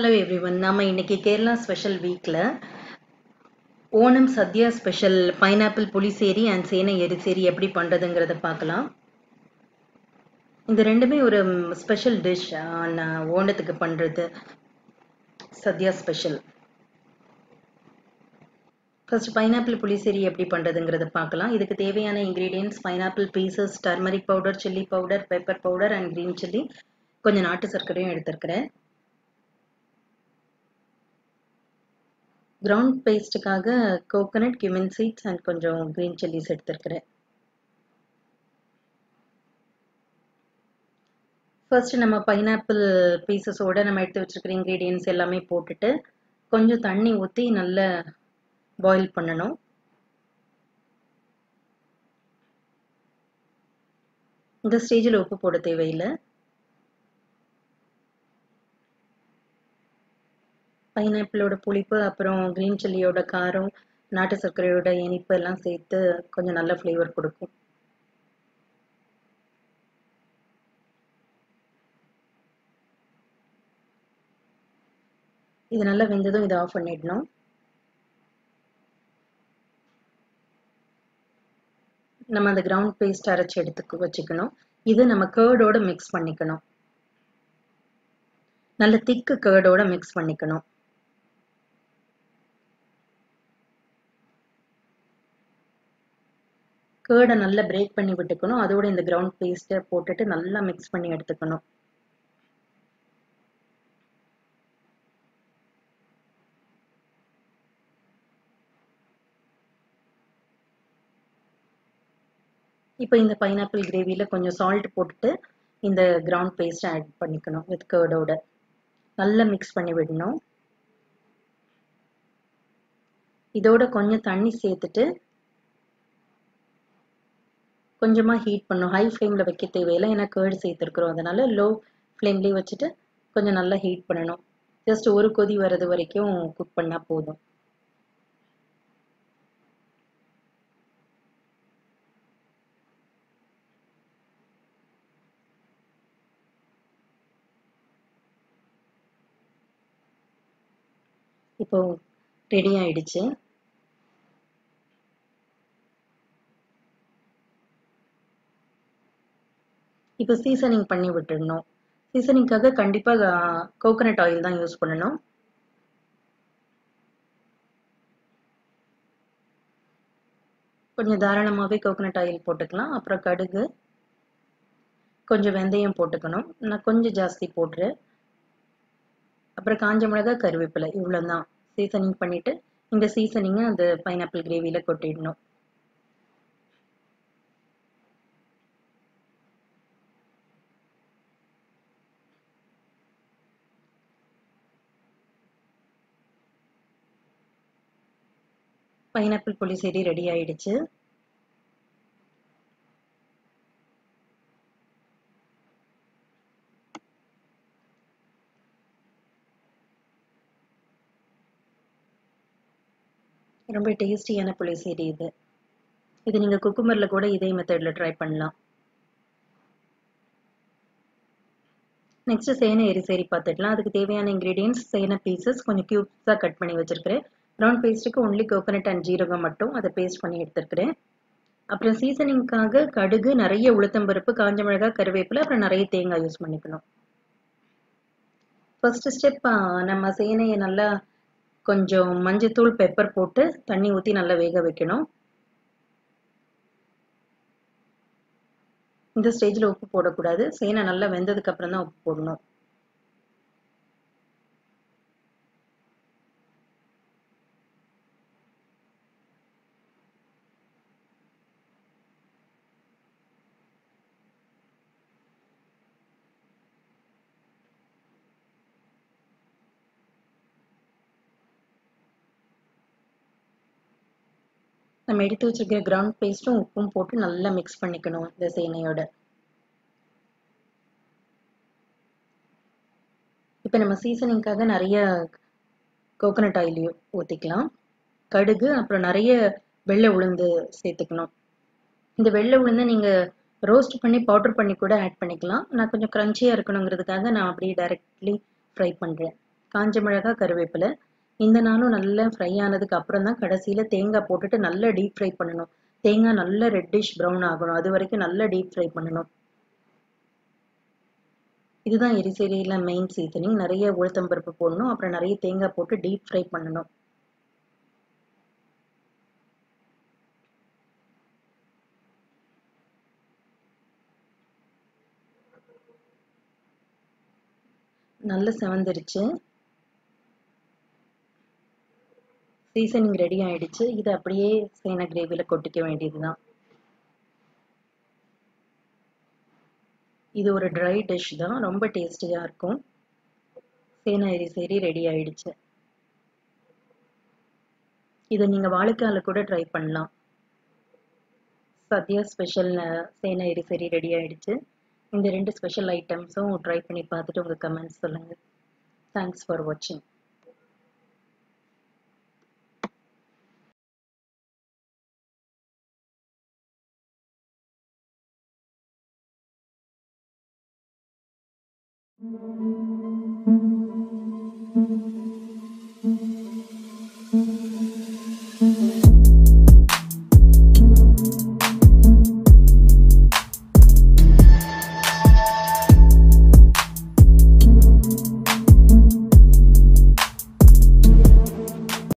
Hello everyone நாம இன்னைக்கு Kerala special வீக்ல Onam sadya special pineapple pulissery and சேனை எரிசேரி எப்படி பண்றதுங்கிறத பார்க்கலாம் இந்த ரெண்டுமே ஒரு ஸ்பெஷல் டிஷ் ஓணத்துக்கு பண்றது sadya special first pineapple pulissery எப்படி பண்ணுறதுங்கிறத பார்க்கலாம் இதுக்கு தேவையான ingredients pineapple pieces turmeric powder chilli powder pepper powder and green chilli கொஞ்சம் நாட்டு சர்க்கரையும் எடுத்துருக்கிறேன் கிரவுண்ட் பேஸ்ட்டுக்காக கோகனட் கியூமின் சீட்ஸ் அண்ட் கொஞ்சம் க்ரீன் சில்லிஸ் எடுத்துருக்கிறேன் ஃபர்ஸ்ட் நம்ம பைனாப்பிள் பீசஸோட நம்ம எடுத்து வச்சிருக்கிற இன்க்ரீடியன்ஸ் எல்லாமே போட்டுட்டு கொஞ்சம் தண்ணி ஊற்றி நல்லா பாயில் பண்ணணும் இந்த ஸ்டேஜில் உப்பு போட தேவையில்லை பைனாப்பிளோட புளிப்பு அப்புறம் க்ரீன் சில்லியோட காரம் நாட்டு சர்க்கரையோட இனிப்பு எல்லாம் சேர்த்து கொஞ்சம் நல்ல ஃப்ளேவர் கொடுக்கும் இது நல்லா வெந்ததும் இதை ஆஃப் பண்ணிடணும் நம்ம அந்த கிரவுண்ட் பேஸ்ட் அரைச்சி எடுத்து வச்சுக்கணும் இது நம்ம கேர்டோட மிக்ஸ் பண்ணிக்கணும் நல்ல திக்கு கேர்டோட மிக்ஸ் பண்ணிக்கணும் கேர்டை நல்லா பிரேக் பண்ணி விட்டுக்கணும் அதோட இந்த கிரவுண்ட் பேஸ்ட்டை போட்டுட்டு நல்லா மிக்ஸ் பண்ணி எடுத்துக்கணும் இப்போ இந்த பைனாப்பிள் கிரேவியில் கொஞ்சம் சால்ட் போட்டுட்டு இந்த கிரவுண்ட் பேஸ்ட்டை ஆட் பண்ணிக்கணும் வித் கேர்டோட நல்லா மிக்ஸ் பண்ணி விடணும் இதோட கொஞ்சம் தண்ணி சேர்த்துட்டு கொஞ்சமாக ஹீட் பண்ணும் ஹை ஃப்ளேமில் வைக்க தேவையில்லை ஏன்னா கேர்டு சேர்த்துருக்குறோம் அதனால லோ ஃப்ளேம்லேயே வச்சுட்டு கொஞ்சம் நல்லா ஹீட் பண்ணணும் ஜஸ்ட் ஒரு கொதி வர்றது வரைக்கும் குக் பண்ணால் போதும் இப்போ ரெடி ஆயிடுச்சு இப்போ சீசனிங் பண்ணி விட்டுடணும் சீசனிங்காக கண்டிப்பாக கோகனட் ஆயில் தான் யூஸ் பண்ணணும் கொஞ்சம் தாராளமாகவே கோகனட் ஆயில் போட்டுக்கலாம் அப்புறம் கடுகு கொஞ்சம் வெந்தயம் போட்டுக்கணும் நான் கொஞ்சம் ஜாஸ்தி போட்டுரு அப்புறம் காஞ்ச மிளகா கருவேப்பிலை இவ்வளோ தான் சீசனிங் பண்ணிவிட்டு இந்த சீசனிங்கை அந்த பைனாப்பிள் கிரேவியில் கொட்டிடணும் பைனாப்பிள் புளிசேரி ரெடி ஆயிடுச்சு ரொம்ப டேஸ்டியான புளிசேரி இது இது நீங்கள் குக்குமரில் கூட இதே மெத்தடில் ட்ரை பண்ணலாம் நெக்ஸ்ட் சேனை எரிசேரி பார்த்துக்கலாம் அதுக்கு தேவையான இன்க்ரீடியன்ஸ் சேனை பீசஸ் கொஞ்சம் க்யூப்ஸாக கட் பண்ணி வச்சுருக்கிறேன் ப்ரௌன் பேஸ்ட்டுக்கு ஒன்லி கோகனட் அண்ட் ஜீரகம் மட்டும் அதை பேஸ்ட் பண்ணி எடுத்துருக்கிறேன் அப்புறம் சீசனிங்காக கடுகு நிறைய உளுத்தம்பருப்பு காஞ்ச மிளகாய் கருவேப்பிலை அப்புறம் நிறைய தேங்காய் யூஸ் பண்ணிக்கணும் ஃபர்ஸ்ட் ஸ்டெப் நம்ம சேனையை நல்லா கொஞ்சம் மஞ்சத்தூள் பெப்பர் போட்டு தண்ணி ஊற்றி நல்லா வேக வைக்கணும் இந்த ஸ்டேஜில் உப்பு போடக்கூடாது சேனை நல்லா வெந்ததுக்கு அப்புறம் தான் உப்பு போடணும் நம்ம எடுத்து வச்சிருக்கிற கிரவுண்ட் பேஸ்ட்டும் உப்பும் போட்டு நல்லா மிக்ஸ் பண்ணிக்கணும் இந்த சேனையோட இப்போ நம்ம சீசனிங்காக நிறைய கோகனட் ஆயில் ஊற்றிக்கலாம் கடுகு அப்புறம் நிறைய வெள்ளை உளுந்து சேர்த்துக்கணும் இந்த வெள்ளை உளுந்தை நீங்கள் ரோஸ்ட் பண்ணி பவுடர் பண்ணி கூட ஆட் பண்ணிக்கலாம் நான் கொஞ்சம் க்ரன்ச்சியாக இருக்கணுங்கிறதுக்காக நான் அப்படியே டைரெக்ட்லி ஃப்ரை பண்ணுறேன் காஞ்ச மிளகாய் கருவேப்பிலை இந்த நாளும் நல்லா ஃப்ரை ஆனதுக்கு அப்புறம் தான் கடைசியில் தேங்காய் போட்டுட்டு நல்லா டீப் ஃப்ரை பண்ணணும் தேங்காய் நல்லா ரெட்டிஷ் ப்ரௌன் ஆகணும் அது வரைக்கும் நல்லா டீப் ஃப்ரை பண்ணணும் இதுதான் எரிசேரியில் மெயின் சீசனிங் நிறைய உளுத்தம்பருப்பு போடணும் அப்புறம் நிறைய தேங்காய் போட்டு டீப் ஃப்ரை பண்ணணும் நல்ல செவந்துருச்சு சீசனிங் ரெடி ஆயிடுச்சு இதை அப்படியே சேனை கிரேவியில் கொட்டிக்க வேண்டியதுதான் இது ஒரு ட்ரை டிஷ் தான் ரொம்ப டேஸ்டியாக இருக்கும் சேனை எரிசேரி ரெடி ஆயிடுச்சு இதை நீங்கள் வாழைக்காயில் கூட ட்ரை பண்ணலாம் சத்யா ஸ்பெஷல் சேனை எரிசேரி ரெடி ஆயிடுச்சு இந்த ரெண்டு ஸ்பெஷல் ஐட்டம்ஸும் ட்ரை பண்ணி பார்த்துட்டு உங்கள் கமெண்ட்ஸ் சொல்லுங்கள் தேங்க்ஸ் ஃபார் வாட்சிங் Thank you.